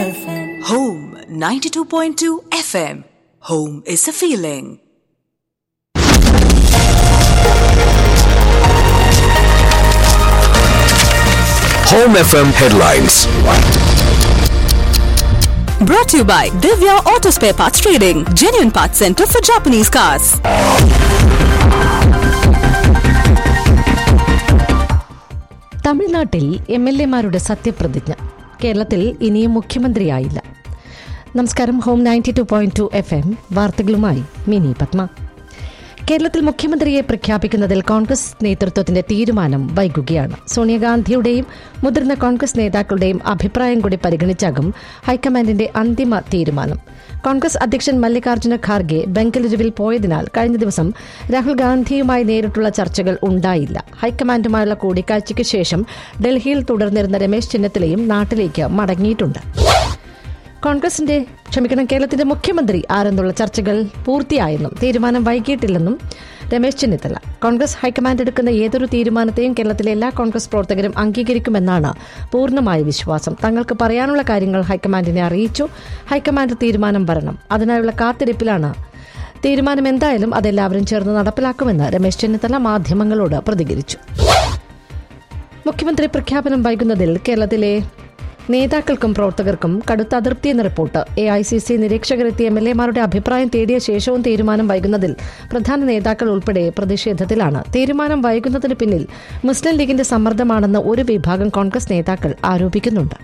Home 92.2 FM. Home is a feeling. Home FM headlines. Brought to you by Divya Auto Spare Parts Trading, genuine parts center for Japanese cars. തമിഴ്നാട്ടിൽ M L എമാരുടെ സത്യപ്രതിജ്ഞ കേരളത്തിൽ ഇനിയും മുഖ്യമന്ത്രിയായില്ല നമസ്കാരം home ninety two point two F M വാർത്തകളുമായി മിനി പത്മ കേരളത്തിൽ മുഖ്യമന്ത്രിയെ പ്രഖ്യാപിക്കുന്നതിൽ കോൺഗ്രസ് നേതൃത്വത്തിന്റെ തീരുമാനം വൈകുകയാണ് സോണിയാഗാന്ധിയുടെയും മുതിർന്ന കോൺഗ്രസ് നേതാക്കളുടെയും അഭിപ്രായം കൂടി പരിഗണിച്ചാകും ഹൈക്കമാൻഡിന്റെ അന്തിമ തീരുമാനം കോൺഗ്രസ് അധ്യക്ഷൻ മല്ലികാർജ്ജുന ഖാർഗെ ബംഗളൂരുവിൽ പോയതിനാൽ കഴിഞ്ഞ ദിവസം രാഹുൽ ഗാന്ധിയുമായി നേരിട്ടുള്ള ചർച്ചകൾ ഉണ്ടായില്ല ഹൈക്കമാൻഡുമായുള്ള കൂടിക്കാഴ്ചയ്ക്ക് ശേഷം ഡൽഹിയിൽ തുടർന്നിരുന്ന രമേശ് ചെന്നിത്തലയും നാട്ടിലേക്ക് മടങ്ങിയിട്ടുണ്ട് കോൺഗ്രസിന്റെ ക്ഷമിക്കണം കേരളത്തിന്റെ മുഖ്യമന്ത്രി ആരെന്നുള്ള ചർച്ചകൾ പൂർത്തിയായെന്നും തീരുമാനം വൈകിട്ടില്ലെന്നും രമേശ് ചെന്നിത്തല കോൺഗ്രസ് ഹൈക്കമാൻഡ് എടുക്കുന്ന ഏതൊരു തീരുമാനത്തെയും കേരളത്തിലെ എല്ലാ കോൺഗ്രസ് പ്രവർത്തകരും അംഗീകരിക്കുമെന്നാണ് പൂർണ്ണമായ വിശ്വാസം തങ്ങൾക്ക് പറയാനുള്ള കാര്യങ്ങൾ ഹൈക്കമാൻഡിനെ അറിയിച്ചു ഹൈക്കമാൻഡ് തീരുമാനം വരണം അതിനായുള്ള കാത്തിരിപ്പിലാണ് തീരുമാനം എന്തായാലും അതെല്ലാവരും ചേർന്ന് നടപ്പിലാക്കുമെന്ന് രമേശ് ചെന്നിത്തല മാധ്യമങ്ങളോട് പ്രതികരിച്ചു മുഖ്യമന്ത്രി പ്രഖ്യാപനം വൈകുന്നതിൽ കേരളത്തിലെ നേതാക്കൾക്കും പ്രവർത്തകർക്കും കടുത്ത അതിർത്തി എന്ന report A I C C നിരീക്ഷകരെത്തിയ എം എൽ എമാരുടെ അഭിപ്രായം തേടിയ ശേഷവും തീരുമാനം വൈകുന്നതിൽ പ്രധാന നേതാക്കൾ ഉൾപ്പെടെ പ്രതിഷേധത്തിലാണ് തീരുമാനം വൈകുന്നതിന് പിന്നിൽ മുസ്ലിം ലീഗിന്റെ സമ്മർദ്ദമാണെന്ന് ഒരു വിഭാഗം കോൺഗ്രസ് നേതാക്കൾ ആരോപിക്കുന്നുണ്ട്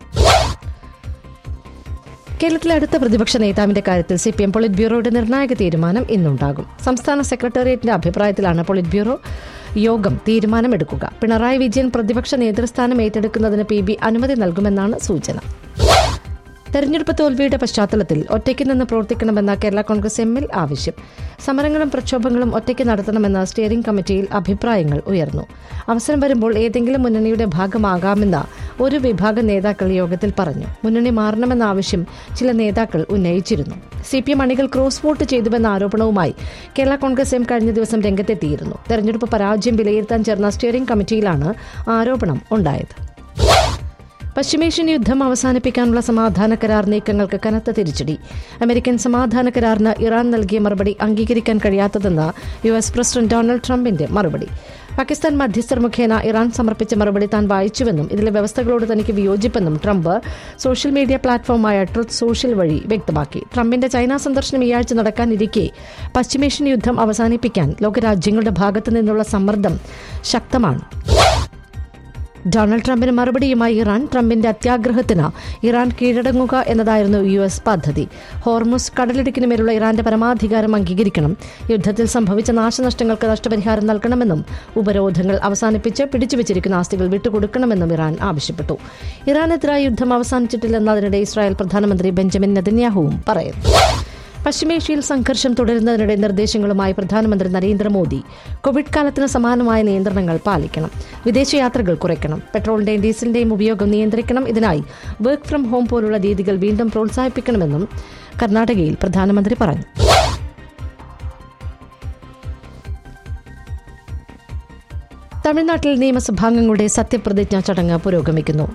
കേരളത്തിലെ അടുത്ത പ്രതിപക്ഷ നേതാവിന്റെ കാര്യത്തിൽ സി പി എം പൊളിറ്റ് ബ്യൂറോയുടെ നിർണായക തീരുമാനം ഇന്നുണ്ടാകും സംസ്ഥാന സെക്രട്ടേറിയറ്റിന്റെ അഭിപ്രായത്തിലാണ് പൊളിറ്റ് ബ്യൂറോ യോഗം തീരുമാനമെടുക്കുക പിണറായി വിജയൻ പ്രതിപക്ഷ നേതൃസ്ഥാനം ഏറ്റെടുക്കുന്നതിന് പി ബി അനുമതി നൽകുമെന്നാണ് സൂചന തെരഞ്ഞെടുപ്പ് തോൽവിയുടെ പശ്ചാത്തലത്തിൽ ഒറ്റയ്ക്ക് നിന്ന് പ്രവർത്തിക്കണമെന്ന കേരള കോൺഗ്രസ് എമ്മിൽ ആവശ്യം സമരങ്ങളും പ്രക്ഷോഭങ്ങളും ഒറ്റയ്ക്ക് നടത്തണമെന്ന സ്റ്റിയറിംഗ് കമ്മിറ്റിയിൽ അഭിപ്രായങ്ങൾ ഉയർന്നു അവസരം വരുമ്പോൾ ഏതെങ്കിലും മുന്നണിയുടെ ഭാഗമാകാമെന്ന ഒരു വിഭാഗം നേതാക്കൾ യോഗത്തിൽ പറഞ്ഞു മുന്നണി മാറണമെന്ന ആവശ്യം ചില നേതാക്കൾ ഉന്നയിച്ചിരുന്നു സി പി എം അണികൾ ക്രോസ് വോട്ട് ചെയ്തുവെന്ന ആരോപണവുമായി കേരള കോൺഗ്രസ് എം കഴിഞ്ഞ ദിവസം രംഗത്തെത്തിയിരുന്നു തെരഞ്ഞെടുപ്പ് പരാജയം വിലയിരുത്താൻ ചേർന്ന സ്റ്റിയറിംഗ് കമ്മിറ്റിയിലാണ് ആരോപണം ഉണ്ടായത് പശ്ചിമേഷ്യൻ യുദ്ധം അവസാനിപ്പിക്കാനുള്ള സമാധാന കരാർ നീക്കങ്ങൾക്ക് കനത്ത തിരിച്ചടി അമേരിക്കൻ സമാധാന കരാറിന് ഇറാൻ നൽകിയ മറുപടി അംഗീകരിക്കാൻ കഴിയാത്തതെന്ന് യു എസ് പ്രസിഡന്റ് ഡൊണാൾഡ് ട്രംപിന്റെ മറുപടി പാകിസ്ഥാൻ മധ്യസ്ഥർ മുഖേന ഇറാൻ സമർപ്പിച്ച മറുപടി താൻ വായിച്ചുവെന്നും ഇതിലെ വ്യവസ്ഥകളോട് തനിക്ക് വിയോജിപ്പെന്നും ട്രംപ് സോഷ്യൽ മീഡിയ പ്ലാറ്റ്ഫോമായ ട്രുത്ത് സോഷ്യൽ വഴി വ്യക്തമാക്കി ട്രംപിന്റെ ചൈന സന്ദർശനം ഈ ആഴ്ച നടക്കാനിരിക്കെ പശ്ചിമേഷ്യൻ യുദ്ധം അവസാനിപ്പിക്കാൻ ലോകരാജ്യങ്ങളുടെ ഭാഗത്തു നിന്നുള്ള സമ്മർദ്ദം ശക്തമാണ് ഡൊണാൾഡ് ട്രംപിന് മറുപടിയുമായി ഇറാൻ ട്രംപിന്റെ അത്യാഗ്രഹത്തിന് ഇറാൻ കീഴടങ്ങുക എന്നതായിരുന്നു യു എസ് പദ്ധതി ഹോർമുസ് കടലിടുക്കിന് മേലുള്ള ഇറാന്റെ പരമാധികാരം അംഗീകരിക്കണം യുദ്ധത്തിൽ സംഭവിച്ച നാശനഷ്ടങ്ങൾക്ക് നഷ്ടപരിഹാരം നൽകണമെന്നും ഉപരോധങ്ങൾ അവസാനിപ്പിച്ച് പിടിച്ചുവച്ചിരിക്കുന്ന ആസ്തികൾ വിട്ടുകൊടുക്കണമെന്നും ഇറാൻ ആവശ്യപ്പെട്ടു ഇറാനെതിരായ യുദ്ധം അവസാനിച്ചിട്ടില്ലെന്ന് അതിനിടെ ഇസ്രായേൽ പ്രധാനമന്ത്രി ബെഞ്ചമിൻ നെതന്യാഹുവും പറയുന്നു പശ്ചിമേഷ്യയിൽ സംഘർഷം തുടരുന്നതിനിടെ നിർദ്ദേശങ്ങളുമായി പ്രധാനമന്ത്രി നരേന്ദ്രമോദി കോവിഡ് കാലത്തിന് സമാനമായ നിയന്ത്രണങ്ങൾ പാലിക്കണം വിദേശയാത്രകൾ കുറയ്ക്കണം പെട്രോളിന്റെയും ഡീസലിന്റെയും ഉപയോഗം നിയന്ത്രിക്കണം ഇതിനായി വർക്ക് ഫ്രം ഹോം പോലുള്ള രീതികൾ വീണ്ടും പ്രോത്സാഹിപ്പിക്കണമെന്നും കർണാടകയിൽ പ്രധാനമന്ത്രി പറഞ്ഞു തമിഴ്നാട്ടിൽ നിയമസഭാംഗങ്ങളുടെ സത്യപ്രതിജ്ഞാ ചടങ്ങ് പുരോഗമിക്കുന്നു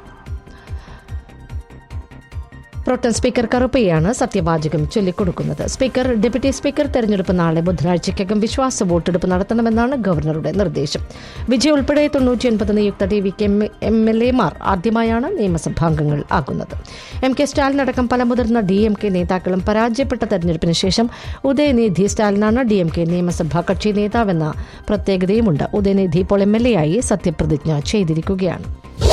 പ്രോട്ടം സ്പീക്കർ കറുപ്പയാണ് സത്യവാചകം ചൊല്ലിക്കൊടുക്കുന്നത് സ്പീക്കർ ഡെപ്യൂട്ടി സ്പീക്കർ തെരഞ്ഞെടുപ്പ് നാളെ ബുധനാഴ്ചയ്ക്കകം വിശ്വാസ വോട്ടെടുപ്പ് നടത്തണമെന്നാണ് ഗവർണറുടെ നിർദ്ദേശം വിജയ് ഉൾപ്പെടെ തൊണ്ണൂറ്റിയൊൻപത് നിയുക്ത ടി വിക്ക് എം എൽ എമാർ ആദ്യമായാണ് നിയമസഭാംഗങ്ങൾ ആകുന്നത് എം കെ സ്റ്റാലിൻ അടക്കം പല മുതിർന്ന ഡി എം കെ നേതാക്കളും പരാജയപ്പെട്ട തെരഞ്ഞെടുപ്പിന് ശേഷം ഉദയനിധി സ്റ്റാലിനാണ് ഡി എം കെ നിയമസഭാ കക്ഷി നേതാവെന്ന പ്രത്യേകതയുമുണ്ട് ഉദയനിധി ഇപ്പോൾ എം എൽ എ ആയി സത്യപ്രതിജ്ഞ ചെയ്തിരിക്കുകയാണ്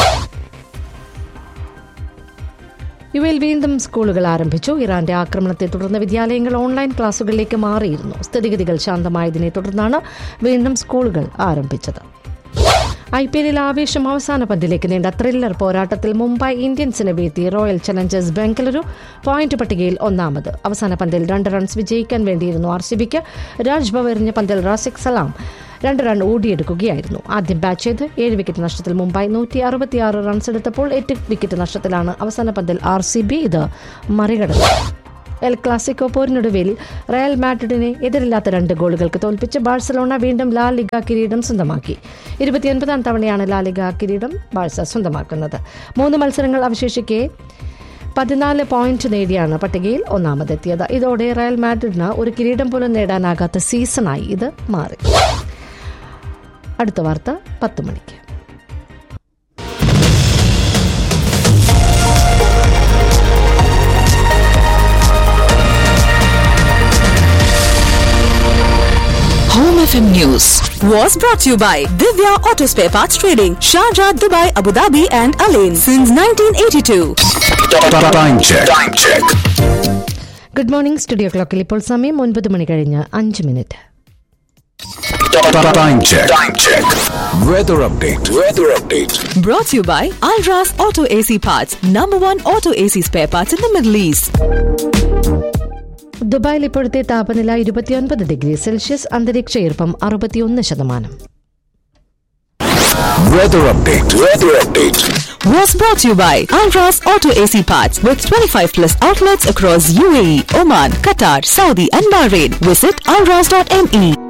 യു എൽ വീണ്ടും സ്കൂളുകൾ ആരംഭിച്ചു ഇറാന്റെ ആക്രമണത്തെ തുടർന്ന് വിദ്യാലയങ്ങൾ ഓൺലൈൻ ക്ലാസുകളിലേക്ക് മാറിയിരുന്നു സ്ഥിതിഗതികൾ ശാന്തമായതിനെ തുടർന്നാണ് വീണ്ടും സ്കൂളുകൾ ആരംഭിച്ചത് ഐ പി എല്ലിൽ ആവേശം അവസാന പന്തിലേക്ക് നീണ്ട ത്രില്ലർ പോരാട്ടത്തിൽ മുംബൈ ഇന്ത്യൻസിനെ വീഴ്ത്തി റോയൽ ചലഞ്ചേഴ്സ് ബംഗളൂരു പോയിന്റ് പട്ടികയിൽ ഒന്നാമത് അവസാന പന്തിൽ രണ്ട് റൺസ് വിജയിക്കാൻ വേണ്ടിയിരുന്നു ആർ സി ബിക്ക് രാജ്ഭവ് എറിഞ്ഞ പന്തിൽ റാസിക് സലാം രണ്ട് റൺ ഓടിയെടുക്കുകയായിരുന്നു ആദ്യം ബാറ്റ് ചെയ്ത് ഏഴ് വിക്കറ്റ് നഷ്ടത്തിൽ മുംബൈ നൂറ്റി അറുപത്തിയാറ് റൺസ് എടുത്തപ്പോൾ എട്ട് വിക്കറ്റ് നഷ്ടത്തിലാണ് അവസാന പന്തിൽ ആർ സി ബി ഇത് മറികടന്നത് എൽ ക്ലാസിക്കോ പോരിനൊടുവിൽ റയൽ മാഡ്രിഡിനെ എതിരില്ലാത്ത രണ്ട് ഗോളുകൾക്ക് തോൽപ്പിച്ച് ബാഴ്സലോണ വീണ്ടും ലാ ലിഗ കിരീടം സ്വന്തമാക്കി ഇരുപത്തിയൊൻപതാം തവണയാണ് ലാ ലിഗ കിരീടം ബാഴ്സ സ്വന്തമാക്കുന്നത് മൂന്ന് മത്സരങ്ങൾ അവശേഷിക്കെ പതിനാല് പോയിന്റ് നേടിയാണ് പട്ടികയിൽ ഒന്നാമതെത്തിയത് ഇതോടെ റയൽ മാഡ്രിഡിന് ഒരു കിരീടം പോലും നേടാനാകാത്ത സീസണായി ഇത് മാറി അടുത്ത വാർത്ത പത്ത് മണിക്ക് Home FM News was brought to you by Divya Auto Spare Parts Trading, Sharjah, Dubai, Abu Dhabi, and Alain since 1982. Time check. Time check. Good morning studio ക്ലോക്കിൽ ഇപ്പോൾ സമയം ഒൻപത് മണി കഴിഞ്ഞ് അഞ്ച് minute Time check. Time check. Weather update. Weather update. Brought to you by Alras Auto AC Parts, number one auto AC spare parts in the Middle East. ദുബായിൽ ഇപ്പോഴത്തെ താപനില ഇരുപത്തിയൊൻപത് ഡിഗ്രി സെൽഷ്യസ് അന്തരീക്ഷ ഈർപ്പം അറുപത്തിയൊന്ന് ശതമാനം Weather update. Weather update. Was brought to you by Alras Auto AC Parts with 25 plus outlets across UAE, Oman, Qatar, Saudi, and Bahrain. Visit alras.me.